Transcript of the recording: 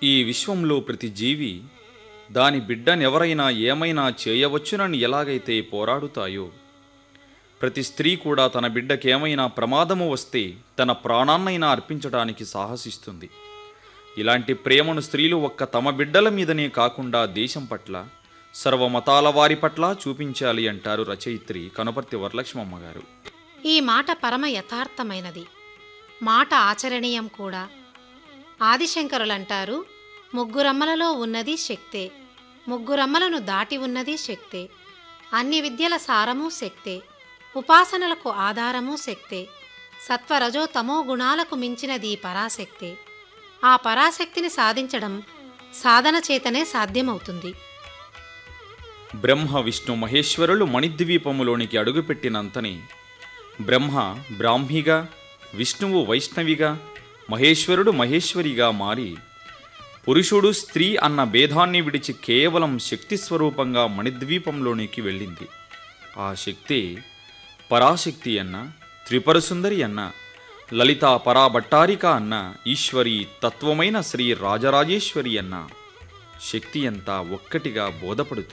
ఈ విశ్వంలో ప్రతి జీవి దాని బిడ్డనెవరైనా ఏమైనా చేయవచ్చునని ఎలాగైతే పోరాడుతాయో ప్రతి స్త్రీ కూడా తన బిడ్డకేమైనా ప్రమాదము వస్తే తన ప్రాణాన్నైనా అర్పించడానికి సాహసిస్తుంది ఇలాంటి ప్రేమను స్త్రీలు ఒక్క తమ బిడ్డల మీదనే కాకుండా దేశం పట్ల సర్వమతాల వారి పట్ల చూపించాలి అంటారు రచయిత్రి కనుపర్తి వరలక్ష్మమ్మ గారు ఈ మాట పరమ యథార్థమైనది మాట ఆచరణీయం కూడా ఆదిశంకరులంటారు ముగ్గురమ్మలలో ఉన్నది శక్తే ముగ్గురమ్మలను దాటి ఉన్నది శక్తే అన్ని విద్యల సారము శక్తే ఉపాసనలకు ఆధారము శక్తే సత్వరజో తమో గుణాలకు మించినది పరాశక్తే ఆ పరాశక్తిని సాధించడం సాధన చేతనే సాధ్యమవుతుంది బ్రహ్మ విష్ణు మహేశ్వరులు మణిద్వీపములోనికి అడుగుపెట్టినంతనే బ్రహ్మ బ్రాహ్మిగా విష్ణువు వైష్ణవిగా మహేశ్వరుడు మహేశ్వరిగా మారి పురుషుడు స్త్రీ అన్న భేదాన్ని విడిచి కేవలం శక్తి స్వరూపంగా మణిద్వీపంలోనికి వెళ్ళింది ఆ శక్తి పరాశక్తి అన్న త్రిపురసుందరి అన్న లలితా పరాభట్టారిక అన్న ఈశ్వరి తత్వమైన శ్రీ రాజరాజేశ్వరి అన్న శక్తి అంతా ఒక్కటిగా బోధపడుతుంది